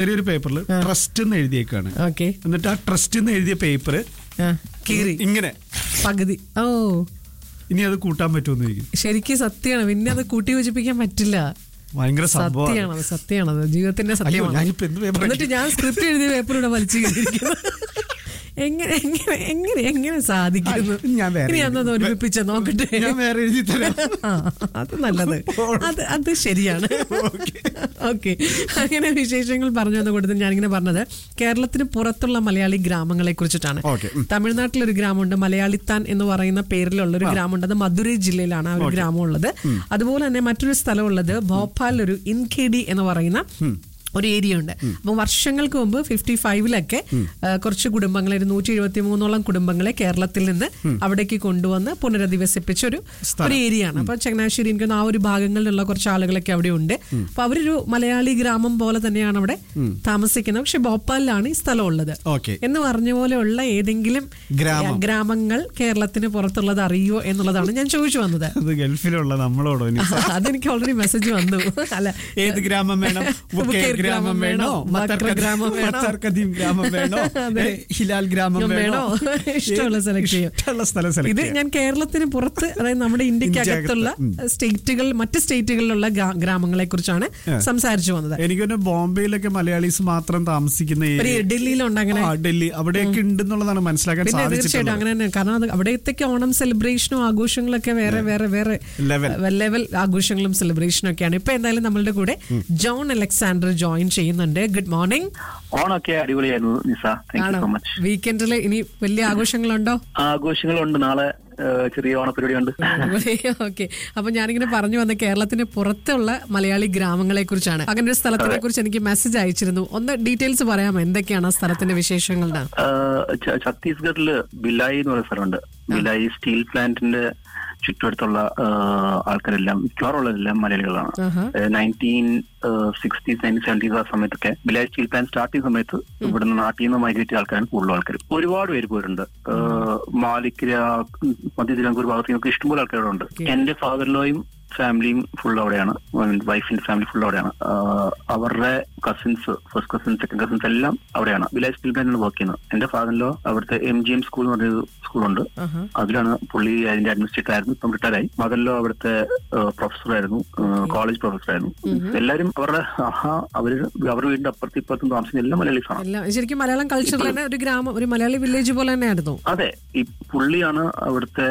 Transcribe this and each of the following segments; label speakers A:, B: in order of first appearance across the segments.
A: ചെറിയൊരു പേപ്പറിൽ ട്രസ്റ്റ് എന്ന് എഴുതിയേക്കാണ്
B: ഓക്കെ
A: എന്നിട്ട് ആ ട്രസ്റ്റ് എന്ന് എഴുതിയ പേപ്പർ
B: കീറി
A: ഇങ്ങനെ
B: പകുതി ഓ
A: ഇനി അത് കൂട്ടാൻ പറ്റുമെന്ന് ചോദിക്കും
B: ശരിക്കും സത്യമാണ് പിന്നെ അത് കൂട്ടി യോജിപ്പിക്കാൻ പറ്റില്ല
A: ഭയങ്കര സംഭവമാണ്
B: സത്യമാണത് സത്യമാണത് ജീവിതത്തിന്റെ
A: അയ്യോ
B: സത്യമാണ്
A: ഞാനിപ്പോ എന്ത് പേപ്പർ
B: എന്നിട്ട് ഞാൻ സ്ക്രിപ്റ്റ് എഴുതിയ പേപ്പർ ഇവിടെ വലിച്ചു കയറിയിരിക്കുന്നു എങ്ങനെ എങ്ങനെ എങ്ങനെ എങ്ങനെ സാധിക്കുന്നു
A: ഞാൻ വേറെ
B: ഇനി അന്നത്
A: എഴുതി.
B: ഒരുമിപ്പിച്ച നോക്കട്ടെ
A: ഞാൻ വേറെ എഴുതി തരാം
B: ആ, അത് നല്ലത് അത് അത് ശരിയാണ് ഓക്കെ അങ്ങനെ വിശേഷങ്ങൾ പറഞ്ഞു വന്ന കൂട്ടത്തിൽ ഞാനിങ്ങനെ പറഞ്ഞത് കേരളത്തിന് പുറത്തുള്ള മലയാളി ഗ്രാമങ്ങളെ കുറിച്ചിട്ടാണ്
A: Okay. ഉം.
B: തമിഴ്നാട്ടിലൊരു ഗ്രാമമുണ്ട് മലയാളിത്താൻ എന്ന് പറയുന്ന പേരിലുള്ള ഒരു ഗ്രാമമുണ്ട് അത് മധുരൈ ജില്ലയിലാണ് ആ ഒരു ഗ്രാമം ഉള്ളത് അതുപോലെ തന്നെ മറ്റൊരു സ്ഥലമുള്ളത് ഭോപ്പാലിലൊരു ഇൻകേഡി എന്ന് പറയുന്ന ഒരു ഏരിയ ഉണ്ട് അപ്പൊ വർഷങ്ങൾക്ക് മുമ്പ് ഫിഫ്റ്റി ഫൈവിലൊക്കെ കുറച്ച് കുടുംബങ്ങളെ ഒരു നൂറ്റി എഴുപത്തി മൂന്നോളം കുടുംബങ്ങളെ കേരളത്തിൽ നിന്ന് അവിടേക്ക് കൊണ്ടുവന്ന് പുനരധിവസിപ്പിച്ച ഒരു ഒരു ഏരിയ ആണ് അപ്പൊ ചങ്ങനാശ്ശേരി എനിക്ക് തോന്നുന്നു ആ ഒരു ഭാഗങ്ങളിലുള്ള കുറച്ച് ആളുകളൊക്കെ അവിടെ ഉണ്ട് അപ്പൊ അവരൊരു മലയാളി ഗ്രാമം പോലെ തന്നെയാണ് അവിടെ താമസിക്കുന്നത് പക്ഷെ ഭോപ്പാലിലാണ് ഈ സ്ഥലം ഉള്ളത്
A: ഓക്കെ
B: എന്ന് പറഞ്ഞ പോലെയുള്ള ഏതെങ്കിലും
A: ഗ്രാമം.
B: ഗ്രാമങ്ങൾ കേരളത്തിന് പുറത്തുള്ളത് അറിയോ എന്നുള്ളതാണ് ഞാൻ ചോദിച്ചു വന്നത്
A: അത് ഗൾഫിലുള്ള നമ്മളോടോ ഇനി
B: അതെനിക്ക് ഓൾറെഡി മെസ്സേജ് വന്നു അല്ല
A: ഏത് ഗ്രാമം വേണം
B: ബുക്കേർ
A: ബുക്കേർ ഗ്രാമം വേണോ
B: ബക്ര ഗ്രാമം വേണോ?
A: മത്തർക്കദീം ഗ്രാമം വേണോ
B: അതെ.
A: ഏ, ഹിലാൽ ഗ്രാമം വേണോ
B: ഇഷ്ടമുള്ള സെലക്ട് ചെയ്യും
A: ഇഷ്ടമുള്ള സ്ഥലം
B: ഇത്
A: സെലക്ട്
B: ഞാൻ കേരളത്തിന് പുറത്ത് അതായത് നമ്മുടെ ഇന്ത്യക്ക്
A: ഇന്ത്യക്കകത്ത്,
B: അകത്തുള്ള സ്റ്റേറ്റുകൾ മറ്റ് സ്റ്റേറ്റുകളിലുള്ള ഗ്രാ- ഗ്രാമങ്ങളെ കുറിച്ചാണ് സംസാരിച്ചു വന്നത്
A: എനിക്ക് തോന്നുന്നു ബോംബെയിലൊക്കെ മലയാളീസ് മാത്രം താമസിക്കുന്ന
B: ഒരു
A: ഏരിയ
B: ഡൽഹിയിലുണ്ട് അങ്ങനെ
A: ആ, ഡൽഹി അവിടെയൊക്കെ ഉണ്ടെന്നുള്ളതാണ് മനസ്സിലാക്കാൻ
B: പിന്നെ തീർച്ചയായിട്ടും
A: സാധിച്ചിട്ടുള്ളത്
B: അങ്ങനെ തന്നെ കാരണം അത് അവിടത്തേക്ക് ഓണം സെലിബ്രേഷനും ആഘോഷങ്ങളൊക്കെ വേറെ വേറെ വേറെ
A: Level.
B: ലെവൽ ആഘോഷങ്ങളും സെലിബ്രേഷനും ഒക്കെയാണ് ഇപ്പൊ എന്തായാലും നമ്മളുടെ കൂടെ ജോൺ അലക്സാണ്ടർ ജോയിൻ ചെയ്യുന്നുണ്ട് ഗുഡ് മോർണിംഗ്
C: ഓണൊക്കെ അടിപൊളിയായിരുന്നു നിസ താങ്ക് യു
B: ആണോ
C: സോ മച്ച്
B: വീക്കെൻഡിൽ ഇനി വലിയ ആഘോഷങ്ങളുണ്ടോ
C: ആഘോഷങ്ങളുണ്ട് നാളെ ആ, ചെറിയ ഓണപരിപാടി ഉണ്ട്
B: ഓക്കെ അപ്പൊ ഞാനിങ്ങനെ പറഞ്ഞു വന്ന കേരളത്തിന് പുറത്തുള്ള മലയാളി ഗ്രാമങ്ങളെ കുറിച്ചാണ് അങ്ങനെ ഒരു സ്ഥലത്തിനെ കുറിച്ച് എനിക്ക് മെസ്സേജ് അയച്ചിരുന്നു ഒന്ന് ഡീറ്റെയിൽസ് പറയാമോ എന്തൊക്കെയാണ് ആ സ്ഥലത്തിന്റെ വിശേഷങ്ങളുടെ
C: ആ, ച- ഛത്തീസ്ഗഡില് ബിലായി എന്ന് പറയുന്ന സ്ഥലമുണ്ട് ബിലായി സ്റ്റീൽ പ്ലാന്റിന്റെ ചുറ്റുവട്ടത്തുള്ള ആ, ആൾക്കാരെല്ലാം മിക്കവാറുള്ളതെല്ലാം മലയാളികളാണ്
B: ആഹാ.
C: നയൻറ്റീൻ സിക്സ്റ്റീസ് നയൻറ്റീൻ സെവൻറ്റീസ് ആ സമയത്തൊക്കെ ബിലായി സ്റ്റീൽ പ്ലാന്റ് സ്റ്റാർട്ട് ചെയ്യുന്ന സമയത്ത് ഇവിടുന്ന് നാട്ടിൽ നിന്ന് മൈഗ്രേറ്റ് ചെയ്ത ആൾക്കാരാണ് കൂടുതൽ ആൾക്കാർ ഒരുപാട് പേര് പോയിട്ടുണ്ട് ആ, മാലിക്കര മധ്യ തിരുവനന്തപുരം ഭാഗത്ത് നിന്നൊക്കെ ഇഷ്ടംപോലെ ആൾക്കാരുണ്ട് എന്റെ ഫാദറിലോയും ഫാമിലിയും ഫുൾ അവിടെയാണ് വൈഫിന്റെ ഫാമിലി ഫുൾ അവിടെയാണ് ആ, അവരുടെ cousins first cousins second cousins എല്ലാം അവിടെയാണ് വില്ലേജ് സ്കിൽ ബാൻഡിലാണ് വർക്ക് ചെയ്യുന്നത് എന്റെ ഫാദറിലോ അവിടുത്തെ എം ജി എം സ്കൂൾ എന്ന് പറഞ്ഞൊരു സ്കൂളുണ്ട് അതിലാണ് പുള്ളി അതിന്റെ അഡ്മിനിസ്ട്രേറ്റർ ആയിരുന്നു ഇപ്പം റിട്ടയർ ആയി മകനിലോ അവിടുത്തെ പ്രൊഫസർ ആയിരുന്നു കോളേജ് പ്രൊഫസർ ആയിരുന്നു എല്ലാവരും അവരുടെ ആഹാ അവര് അവരുടെ വീടിന്റെ അപ്പുറത്തും ഇപ്പുറത്തും താമസിക്കുന്ന എല്ലാ മലയാളീസ് ആണ്
B: എല്ലാം ശരിക്കും മലയാളം കൾച്ചറിൽ തന്നെ ഒരു ഗ്രാമം ഒരു മലയാളി വില്ലേജ് പോലെ തന്നെയായിരുന്നു
C: അതെ ഈ പുള്ളിയാണ് അവിടുത്തെ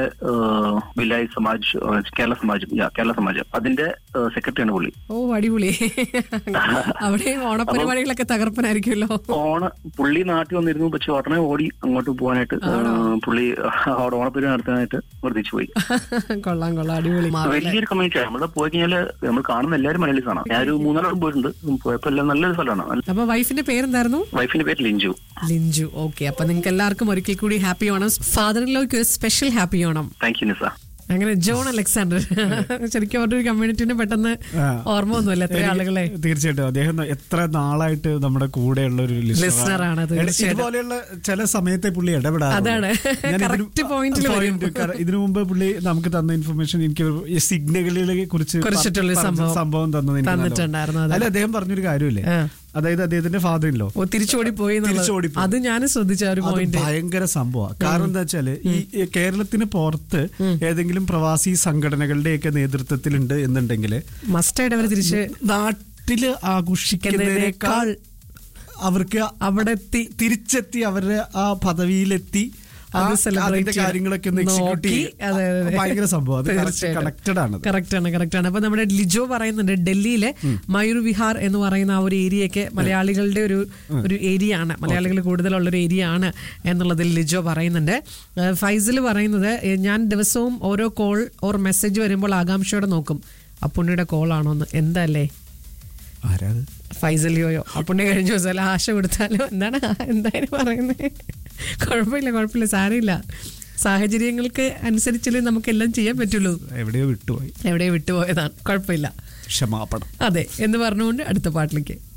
C: വിലായ് സമാജ് ആ, കേരള സമാജം യാ, കേരള സമാജം അതിന്റെ സെക്രട്ടറിയാണ് പുള്ളി
B: ഓ അടിപൊളി അവിടെ ഓണപരിപാടികളൊക്കെ തകർപ്പനായിരിക്കുമല്ലോ
C: ഓണ പുള്ളി നാട്ടിൽ വന്നിരുന്നു പക്ഷെ ഉടനെ ഓടി അങ്ങോട്ട് പോകാനായിട്ട് ആ, പുള്ളി അവിടെ ഓണപ്പരിപാടി നടത്താനായിട്ട് വർദ്ധിച്ചു പോയി
B: കൊള്ളാം കൊള്ളാം അടിപൊളി
C: വലിയൊരു കമ്മ്യൂണിറ്റി നമ്മൾ പോയി കഴിഞ്ഞാല് നമ്മൾ കാണുന്ന എല്ലാവരും മലയാളീസ് ആണ് ഞാനൊരു മൂന്നാലോളം പോയിട്ടുണ്ട് പോയപ്പോ എല്ലാം നല്ലൊരു സ്ഥലമാണ്
B: അപ്പൊ വൈഫിന്റെ പേരെന്തായിരുന്നു
C: വൈഫിന്റെ പേര് ലിഞ്ചു
B: ലിഞ്ചു ഓക്കെ അപ്പൊ നിങ്ങൾക്ക് എല്ലാവർക്കും ഒരിക്കൽ കൂടി ഹാപ്പി ഓണം ഫാദറിലേക്ക് ഒരു special happy Onam
C: thank you Nisa
B: അങ്ങനെ ജോൺ അലക്സാണ്ടർ ശരിക്കും അവരുടെ ഒരു കമ്മ്യൂണിറ്റിനെ പെട്ടെന്ന്
A: ആ.
B: ഓർമ്മ ഒന്നുമല്ല എത്ര ആളുകളെ
A: തീർച്ചയായിട്ടും അദ്ദേഹം എത്ര നാളായിട്ട് നമ്മുടെ കൂടെയുള്ള ഒരു listener
B: Listener ആണ്,
A: എട-
B: തീർച്ചയായിട്ടും.
A: ഇതുപോലെയുള്ള ചില സമയത്തെ പുള്ളി ഇടപെടാറുണ്ട്.
B: അതാണ്.
A: ഞാൻ ഇതിനു-
B: Correct point ല് വരും.
A: point, കറ- ഇതിനു മുമ്പ് പുള്ളി നമുക്ക് തന്ന ഇൻഫർമേഷൻ എനിക്ക് ഈ സിഗ്നലുകളെ കുറിച്ച്
B: കുറിച്ചിട്ടുള്ള
A: പറഞ്ഞ
B: സംഭവം
A: സംഭവം തന്നത് എനിക്ക് നല്ല
B: തന്നിട്ടുണ്ടായിരുന്നു,
A: ഓർമ്മ.
B: അതെ.
A: അല്ല അദ്ദേഹം പറഞ്ഞൊരു കാര്യമില്ലേ
B: ആ.
A: അതായത് അദ്ദേഹത്തിന്റെ ഫാദർ ഇല്ലോ
B: ഓ തിരിച്ചോടി പോയി എന്നുള്ളത്.
A: തിരിച്ചോടിപ്പോയി.
B: അത് ഞാൻ ശ്രദ്ധിച്ച ആ ഒരു
A: അത്
B: പോയിന്റ്
A: ഭയങ്കര സംഭവമാണ് കാരണം എന്താ വെച്ചാല് ഈ ഈ കേരളത്തിന് പുറത്ത് ഏതെങ്കിലും പ്രവാസി സംഘടനകളുടെയൊക്കെ നേതൃത്വത്തിലുണ്ട് എന്നുണ്ടെങ്കിൽ
B: മസ്റ്റായിട്ട് അവർ തിരിച്ച്
A: നാട്ടില് ആഘോഷിക്കുന്നതിനേക്കാൾ അവർക്ക്
B: അവിടെ എത്തി
A: തിരിച്ചെത്തി അവരുടെ ആ പദവിയിലെത്തി ആ
B: അത് celebrate
A: അതിന്റെ
B: ചെയ്യാൻ
A: കാര്യങ്ങളൊക്കെ ഒന്ന് എക്സിക്യൂട്ട്
B: നോക്കി. അതെ, അതെ, അതെ.
A: ഭയങ്കര സംഭവം അത്
B: തീർച്ചയായിട്ടും.
A: കണക്റ്റഡ് ആണ്
B: കറക്റ്റ് ആണ് കറക്റ്റ് ആണ് അപ്പൊ നമ്മുടെ ലിജോ പറയുന്നുണ്ട് ഡൽഹിയിലെ മയൂർ വിഹാർ എന്ന് പറയുന്ന ആ ഒരു ഏരിയയൊക്കെ മലയാളികളുടെ ഒരു ഒരു ഏരിയ ആണ് മലയാളികൾ കൂടുതലുള്ള ഒരു ഏരിയ ആണ് എന്നുള്ളതിൽ ലിജോ പറയുന്നുണ്ട് ഏഹ് ഫൈസൽ പറയുന്നത് ഏഹ് ഞാൻ ദിവസവും ഓരോ കോൾ ഓർ മെസ്സേജ് വരുമ്പോൾ ആകാംക്ഷയോടെ നോക്കും അപ്പുണ്ണിയുടെ കോൾ ആണോ എന്ന് എന്താല്ലേ
A: ആരാ അത്?
B: ഫൈസലിയോയോ അപ്പുണ്ണി കഴിഞ്ഞ ദിവസം ആശ കൊടുത്താലോ എന്താണ് എന്തായാലും പറയുന്നത് കുഴപ്പമില്ല കുഴപ്പമില്ല സാരമില്ല സാഹചര്യങ്ങൾക്ക് അനുസരിച്ചല്ലേ നമുക്കെല്ലാം ചെയ്യാൻ പറ്റുള്ളൂ
A: എവിടെയോ വിട്ടുപോയി
B: എവിടെ വിട്ടുപോയതാണ് കുഴപ്പമില്ല
A: ക്ഷമാപണം
B: അതെ എന്ന് പറഞ്ഞുകൊണ്ട് അടുത്ത പാട്ടിലേക്ക്